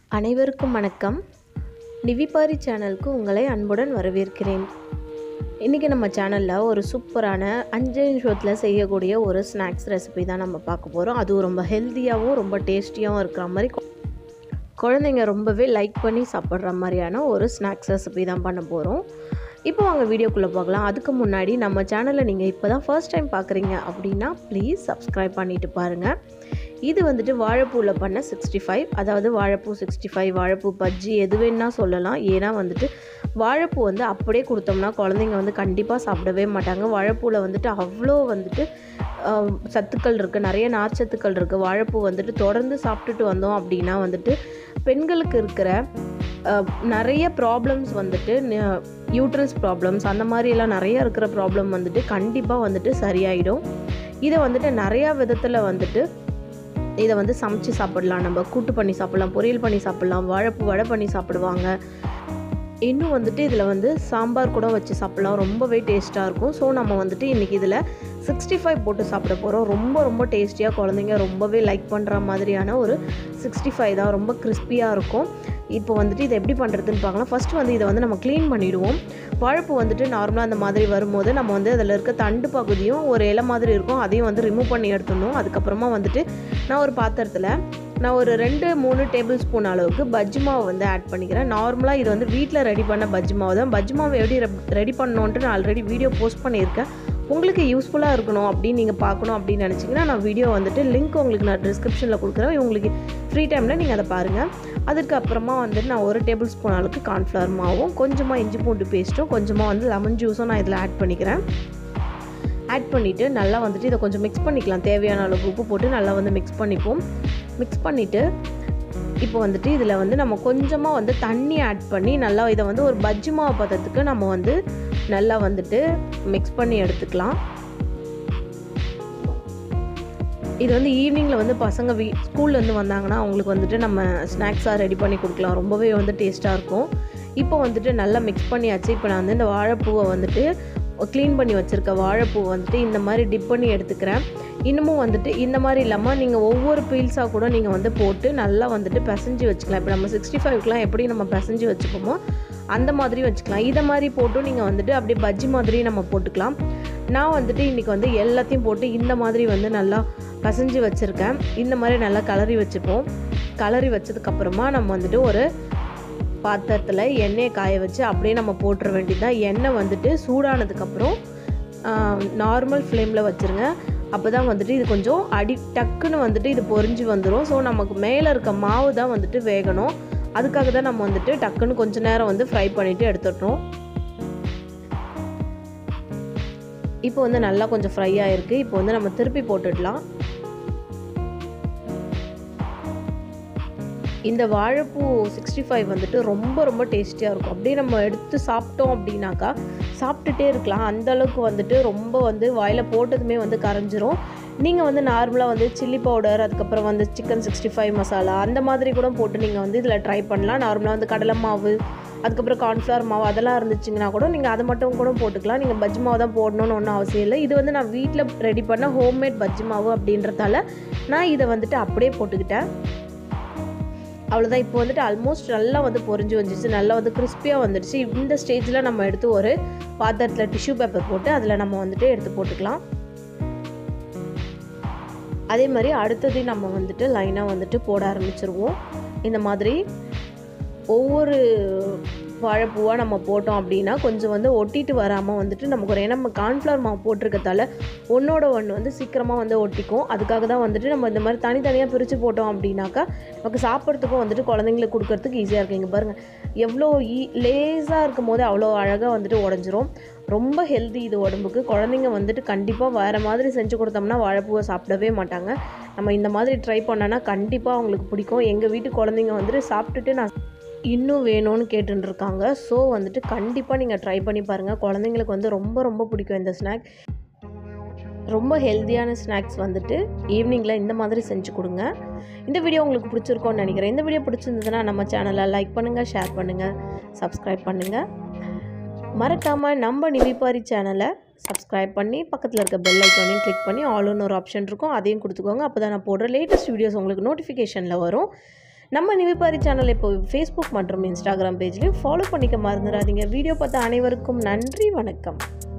அனைவருக்கும் வணக்கம் நிவிபாரி சேனலுக்கு உங்களை அன்புடன் வரவேற்கிறேன் இன்றைக்கி நம்ம சேனலில் ஒரு சூப்பரான அஞ்சு நிமிஷத்தில் செய்யக்கூடிய ஒரு ஸ்நாக்ஸ் ரெசிபி தான் நம்ம பார்க்க போகிறோம் அதுவும் ரொம்ப ஹெல்த்தியாகவும் ரொம்ப டேஸ்டியாகவும் இருக்கிற மாதிரி கொ- குழந்தைங்க ரொம்பவே லைக் பண்ணி சாப்பிட்ற மாதிரியான ஒரு ஸ்நாக்ஸ் ரெசிபி தான் பண்ண போகிறோம் இப்போ வாங்க வீடியோக்குள்ளே பார்க்கலாம் அதுக்கு முன்னாடி நம்ம சேனலை நீங்கள் இப்போ தான் ஃபர்ஸ்ட் டைம் பார்க்குறீங்க அப்படின்னா ப்ளீஸ் சப்ஸ்கிரைப் பண்ணிட்டு பாருங்கள் இது வந்துட்டு வாழைப்பூவில் பண்ண சிக்ஸ்டி ஃபைவ் அதாவது வாழைப்பூ சிக்ஸ்டி ஃபைவ் வாழைப்பூ பஜ்ஜி எது வேணா சொல்லலாம் ஏன்னா வந்துட்டு வாழைப்பூ வந்து அப்படியே கொடுத்தோம்னா குழந்தைங்க வந்து கண்டிப்பாக சாப்பிடவே மாட்டாங்க வாழைப்பூவில் வந்துட்டு அவ்வளோ வந்துட்டு ஆஹ், சத்துக்கள் இருக்குது நிறைய நார்ச்சத்துக்கள் இருக்குது வாழைப்பூ வந்துட்டு தொடர்ந்து சாப்பிட்டுட்டு வந்தோம் அப்படின்னா வந்துட்டு பெண்களுக்கு இருக்கிற ஆஹ், நிறைய ப்ராப்ளம்ஸ் வந்துட்டு யூட்ரஸ் ப்ராப்ளம்ஸ் அந்த மாதிரி எல்லாம் நிறைய இருக்கிற ப்ராப்ளம் வந்துட்டு கண்டிப்பாக வந்துட்டு சரியாயிடும் இதை வந்துட்டு நிறையா விதத்தில் வந்துட்டு இதை வந்து சமைச்சு சாப்பிடலாம் நம்ம கூட்டு பண்ணி சாப்பிடலாம் பொரியல் பண்ணி சாப்பிடலாம் வாழைப்பூ வடை பண்ணி சாப்பிடுவாங்க இன்னும் வந்துட்டு இதில் வந்து சாம்பார் கூட வச்சு சாப்பிடலாம் ரொம்பவே டேஸ்ட்டாக இருக்கும் ஸோ நம்ம வந்துட்டு இன்றைக்கி இதில் சிக்ஸ்டி ஃபைவ் போட்டு சாப்பிட போகிறோம் ரொம்ப ரொம்ப டேஸ்டியாக குழந்தைங்க ரொம்பவே லைக் பண்ணுற மாதிரியான ஒரு சிக்ஸ்டி ஃபைவ் தான் ரொம்ப கிறிஸ்பியாக இருக்கும் இப்போ வந்துட்டு இதை எப்படி பண்ணுறதுன்னு பார்க்கலாம் ஃபஸ்ட்டு வந்து இதை வந்து நம்ம க்ளீன் பண்ணிவிடுவோம் வாழைப்பூ வந்துட்டு நார்மலாக அந்த மாதிரி வரும்போது நம்ம வந்து அதில் இருக்க தண்டு பகுதியும் ஒரு இலை மாதிரி இருக்கும் அதையும் வந்து ரிமூவ் பண்ணி எடுத்துடணும் அதுக்கப்புறமா வந்துட்டு நான் ஒரு பாத்திரத்தில் நான் ஒரு ரெண்டு மூணு டேபிள் ஸ்பூன் அளவுக்கு பஜ்ஜி மாவு வந்து ஆட் பண்ணிக்கிறேன் நார்மலாக இது வந்து வீட்டில் ரெடி பண்ண பஜ்ஜி மாவு தான் பஜ்ஜி மாவு எப்படி ரெடி பண்ணணுன்ட்டு நான் ஆல்ரெடி வீடியோ போஸ்ட் பண்ணியிருக்கேன் உங்களுக்கு யூஸ்ஃபுல்லாக இருக்கணும் அப்படின்னு நீங்கள் பார்க்கணும் அப்படின்னு நினச்சிங்கன்னா நான் வீடியோ வந்துட்டு லிங்க் உங்களுக்கு நான் டிஸ்கிரிப்ஷனில் கொடுக்குறேன் உங்களுக்கு ஃப்ரீ டைமில் நீங்கள் அதை பாருங்கள் அதுக்கப்புறமா வந்துட்டு நான் ஒரு டேபிள் ஸ்பூன் அளவுக்கு கார்ன்ஃப்ளவர் மாவும் கொஞ்சமாக இஞ்சி பூண்டு பேஸ்ட்டும் கொஞ்சமாக வந்து லெமன் ஜூஸும் நான் இதில் ஆட் பண்ணிக்கிறேன் ஆட் பண்ணிவிட்டு நல்லா வந்துட்டு இதை கொஞ்சம் மிக்ஸ் பண்ணிக்கலாம் தேவையான அளவுக்கு உப்பு போட்டு நல்லா வந்து மிக்ஸ் பண்ணிப்போம் மிக்ஸ் பண்ணிவிட்டு இப்போ வந்துட்டு இதில் வந்து நம்ம கொஞ்சமாக வந்து தண்ணி ஆட் பண்ணி நல்லா இதை வந்து ஒரு பஜ்ஜி மாவு பதத்துக்கு நம்ம வந்து நல்லா வந்துட்டு மிக்ஸ் பண்ணி எடுத்துக்கலாம் இது வந்து ஈவினிங்கில் வந்து பசங்க வீ ஸ்கூல்லேருந்து வந்தாங்கன்னா அவங்களுக்கு வந்துட்டு நம்ம ஸ்நாக்ஸாக ரெடி பண்ணி கொடுக்கலாம் ரொம்பவே வந்து டேஸ்ட்டாக இருக்கும் இப்போ வந்துட்டு நல்லா மிக்ஸ் பண்ணியாச்சு இப்போ நான் வந்து இந்த வாழைப்பூவை வந்துட்டு க்ளீன் பண்ணி வச்சுருக்க வாழைப்பூவை வந்துட்டு இந்த மாதிரி டிப் பண்ணி எடுத்துக்கிறேன் இன்னமும் வந்துட்டு இந்த மாதிரி இல்லாமல் நீங்கள் ஒவ்வொரு பீல்ஸாக கூட நீங்கள் வந்து போட்டு நல்லா வந்துட்டு பிசைஞ்சு வச்சுக்கலாம் இப்போ நம்ம சிக்ஸ்டி ஃபைவ்க்கெலாம் எப்படி நம்ம பிசைஞ்சு வச்சுப்போமோ அந்த மாதிரி வச்சுக்கலாம் இதை மாதிரி போட்டும் நீங்கள் வந்துட்டு அப்படியே பஜ்ஜி மாதிரி நம்ம போட்டுக்கலாம் நான் வந்துட்டு இன்றைக்கி வந்து எல்லாத்தையும் போட்டு இந்த மாதிரி வந்து நல்லா பசைஞ்சு வச்சுருக்கேன் இந்த மாதிரி நல்லா கலரி வச்சுப்போம் கலரி வச்சதுக்கப்புறமா நம்ம வந்துட்டு ஒரு பாத்திரத்தில் எண்ணெயை காய வச்சு அப்படியே நம்ம போட்டுற வேண்டியதுதான் எண்ணெய் வந்துட்டு சூடானதுக்கப்புறம் நார்மல் ஃப்ளேமில் வச்சுருங்க அப்போ தான் வந்துட்டு இது கொஞ்சம் அடி டக்குன்னு வந்துட்டு இது பொரிஞ்சு வந்துடும் ஸோ நமக்கு மேலே இருக்க மாவு தான் வந்துட்டு வேகணும் அதுக்காக தான் நம்ம வந்துட்டு டக்குன்னு கொஞ்ச நேரம் வந்து ஃப்ரை பண்ணிவிட்டு எடுத்துடுறோம் இப்போ வந்து நல்லா கொஞ்சம் ஃப்ரை ஆகிருக்கு இப்போ வந்து நம்ம திருப்பி போட்டுடலாம் இந்த வாழைப்பூ சிக்ஸ்டி ஃபைவ் வந்துட்டு ரொம்ப ரொம்ப டேஸ்டியாக இருக்கும் அப்படியே நம்ம எடுத்து சாப்பிட்டோம் அப்படின்னாக்கா சாப்பிட்டுட்டே இருக்கலாம் அந்த அளவுக்கு வந்துட்டு ரொம்ப வந்து வாயில் போட்டதுமே வந்து கரைஞ்சிரும் நீங்கள் வந்து நார்மலாக வந்து சில்லி பவுடர் அதுக்கப்புறம் வந்து சிக்கன் சிக்ஸ்டி ஃபைவ் மசாலா அந்த மாதிரி கூட போட்டு நீங்கள் வந்து இதில் ட்ரை பண்ணலாம் நார்மலாக வந்து கடலை மாவு அதுக்கப்புறம் கார்ன்ஃப்ளவர் மாவு அதெல்லாம் இருந்துச்சுங்கன்னா கூட நீங்கள் அதை மட்டும் கூட போட்டுக்கலாம் நீங்கள் பஜ்ஜி மாவு தான் போடணும்னு ஒன்றும் அவசியம் இல்லை இது வந்து நான் வீட்டில் ரெடி பண்ண ஹோம்மேட் பஜ்ஜி மாவு அப்படின்றதால நான் இதை வந்துட்டு அப்படியே போட்டுக்கிட்டேன் அவ்வளோதான் இப்போ வந்துட்டு ஆல்மோஸ்ட் நல்லா வந்து பொரிஞ்சு வந்துடுச்சு நல்லா வந்து கிறிஸ்பியாக வந்துடுச்சு இந்த ஸ்டேஜில் நம்ம எடுத்து ஒரு பாத்திரத்தில் டிஷ்யூ பேப்பர் போட்டு அதில் நம்ம வந்துட்டு எடுத்து போட்டுக்கலாம் அதே மாதிரி அடுத்தது நம்ம வந்துட்டு லைனாக வந்துட்டு போட ஆரம்பிச்சிருவோம் இந்த மாதிரி ஒவ்வொரு வாழைப்பூவாக நம்ம போட்டோம் அப்படின்னா கொஞ்சம் வந்து ஒட்டிட்டு வராமல் வந்துட்டு நமக்கு ஒரு ஏன்னா நம்ம கார்ன்ஃப்ளவர் மாவு போட்டிருக்கதால ஒன்றோட ஒன்று வந்து சீக்கிரமாக வந்து ஒட்டிக்கும் அதுக்காக தான் வந்துட்டு நம்ம இந்த மாதிரி தனித்தனியாக பிரித்து போட்டோம் அப்படின்னாக்கா நமக்கு சாப்பிட்றதுக்கும் வந்துட்டு குழந்தைங்களுக்கு கொடுக்கறதுக்கு ஈஸியாக இருக்குது இங்கே பாருங்கள் எவ்வளோ ஈ லேஸாக இருக்கும் போது அவ்வளோ அழகாக வந்துட்டு உடஞ்சிரும் ரொம்ப ஹெல்தி இது உடம்புக்கு குழந்தைங்க வந்துட்டு கண்டிப்பாக வேறு மாதிரி செஞ்சு கொடுத்தோம்னா வாழைப்பூவை சாப்பிடவே மாட்டாங்க நம்ம இந்த மாதிரி ட்ரை பண்ணோன்னா கண்டிப்பாக அவங்களுக்கு பிடிக்கும் எங்கள் வீட்டு குழந்தைங்க வந்துட்டு சாப்பிட்டுட்டு நான் இன்னும் வேணும்னு கேட்டுட்டு இருக்காங்க ஸோ வந்துட்டு கண்டிப்பாக நீங்கள் ட்ரை பண்ணி பாருங்கள் குழந்தைங்களுக்கு வந்து ரொம்ப ரொம்ப பிடிக்கும் இந்த ஸ்நாக் ரொம்ப ஹெல்த்தியான ஸ்நாக்ஸ் வந்துட்டு ஈவினிங்கில் இந்த மாதிரி செஞ்சு கொடுங்க இந்த வீடியோ உங்களுக்கு பிடிச்சிருக்கோன்னு நினைக்கிறேன் இந்த வீடியோ பிடிச்சிருந்ததுன்னா நம்ம சேனலை லைக் பண்ணுங்கள் ஷேர் பண்ணுங்கள் சப்ஸ்கிரைப் பண்ணுங்கள் மறக்காமல் நம்ம நிவிபாரி சேனலை சப்ஸ்கிரைப் பண்ணி பக்கத்தில் இருக்க பெல் ஐக்கானையும் கிளிக் பண்ணி ஆல்னு ஒரு ஆப்ஷன் இருக்கும் அதையும் கொடுத்துக்கோங்க அப்போ தான் நான் போடுற லேட்டஸ்ட் வீடியோஸ் உங்களுக்கு நோட்டிஃபிகேஷனில் வரும் நம்ம நிவிபாரி சேனல் இப்போ ஃபேஸ்புக் மற்றும் இன்ஸ்டாகிராம் பேஜ்லேயும் ஃபாலோ பண்ணிக்க மறந்துடாதீங்க வீடியோ பார்த்த அனைவருக்கும் நன்றி வணக்கம்